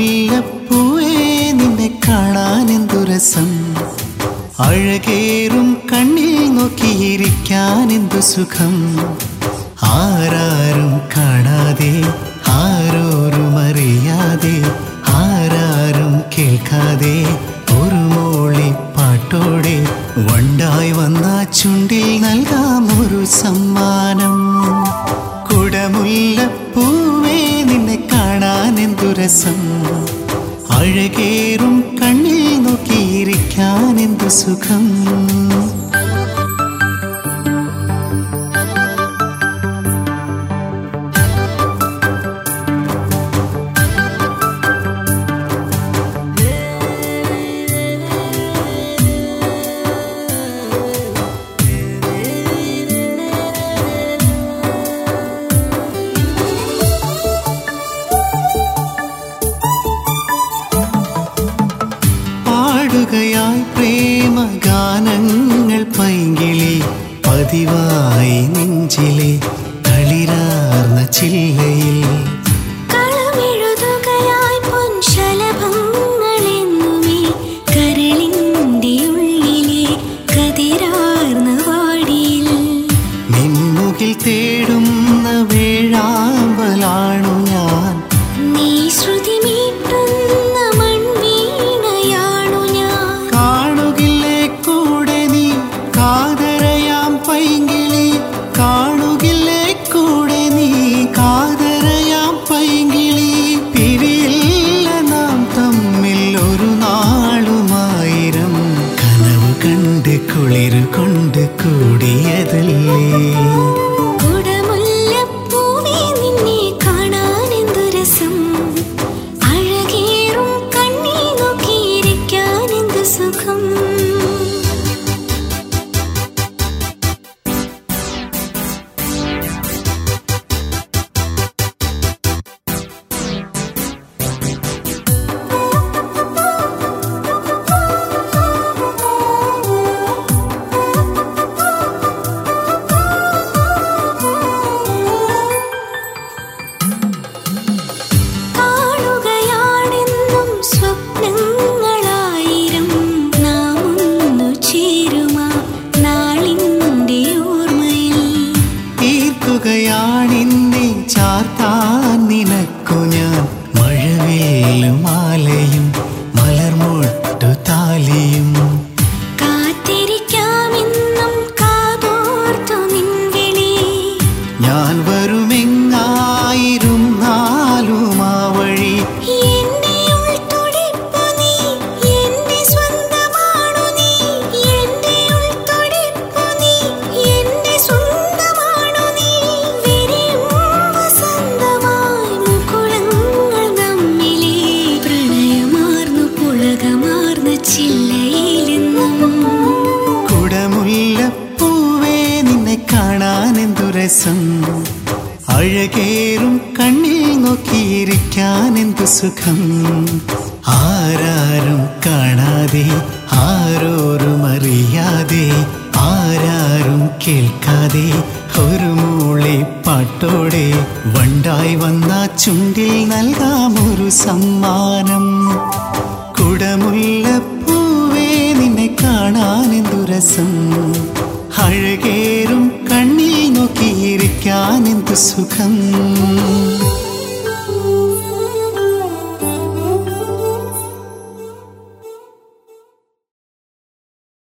കുടമുല്ലപ്പൂവേ നിന്നെ കാണാൻ എന്തു രസം അഴകേറും കണ്ണിൽ നോക്കിയിരിക്കാൻ എന്തു സുഖം ആരാരും കാണാതെ ആരോരും അറിയാതെ ആരാരും കേൾക്കാതെ ഒരു മോളി പാട്ടോടെ വണ്ടായി വന്ന ചുണ്ടിൽ നൽകാം ഒരു സമ്മാനം കുടമുല്ലപ്പൂവേ നിന്നെ കാണാൻ എന്തു രസം അഴകേറും കണ്ണിൽ നോക്കിയിരിക്കാൻ എന്തു സുഖം പാടുകയായി പ്രേമ ഗാനങ്ങൾ പൈങ്കിളി പതിവായി നെഞ്ചിലെ തളിരാർന്ന ചില്ലയിൽ കളമെഴുതുകയായി പൊൻശലഭങ്ങളെന്നുമേ കരളിൻ്റെ ഉള്ളിലെ കതിരാർന്ന വാടിയിൽ നിൻമുകിൽ തേടുന്ന വേഴാമ്പലാണു ഞാൻ നീ ശ്രുതി മീട്ടുന്ന മൺവീണയാണു ഞാൻ കാണുകില്ലേ കൂടെ നീ കാതരയാം പൈങ്കിളി കാണുകില്ലേ കൂടെ നീ കാതരയാം പൈങ്കിളി പിരിയില്ല നാം തമ്മിൽ ഒരു നാളുമായിരം കനവ് കണ്ട് കുളിരു കൊണ്ട് കൂടിയതല്ലേ കുടമുല്ലപ്പൂവേ നിന്നെ കാണാൻ എന്തു രസം അഴകേറും കണ്ണീ നോക്കിയിരിക്കാൻ എന്തു സുഖം കാണുകയാണെന്നും സ്വപ്നങ്ങളായിരം നാം ഒന്നു ചേരുമാ നാളിൻ്റെ ഓർമ്മയിൽ തീർക്കുകയാണിന്നെ ചാർത്താൻ നിനക്കു ഞാൻ മഴവില്ലും മാലയും മലർമൊട്ടു താലിയും കാത്തിരിക്കാമെന്നും കാതോർത്തു നിൻവിളി ഞാൻ വരുമെങ്ങായിരും നാലും ആ വഴി എന്റെ ഉൾത്തുടിപ്പു നീ എന്റെ സ്വന്തമാണു നീ എന്റെ ഉൾത്തുടിപ്പു നീ എന്റെ സ്വന്തമാണു നീ വിരിയും വസന്തമായി മുകുളങ്ങൾ നമ്മിലെ പ്രണയമാർന്നു പുളകമാർന്ന ചില്ലയിലെന്നും കുടമുല്ലപ്പൂവേ നിന്നെ കാണാൻ എന്തു രസം അഴകേറും കണ്ണിൽ നോക്കിയിരിക്കാൻ എന്തു സുഖം ആരാരും കാണാതെ ആരോരും അറിയാതെ ആരാരും കേൾക്കാതെ ഒരു മൂളി പാട്ടോടെ വണ്ടായി വന്ന ചുണ്ടിൽ നൽകാം ഒരു സമ്മാനം കുടമുല്ലപ്പൂവേ നിന്നെ കാണാൻ എന്തു രസം അഴകേറും കണ്ണിൽ നോക്കിയിരിക്കാൻ എന്തു സുഖം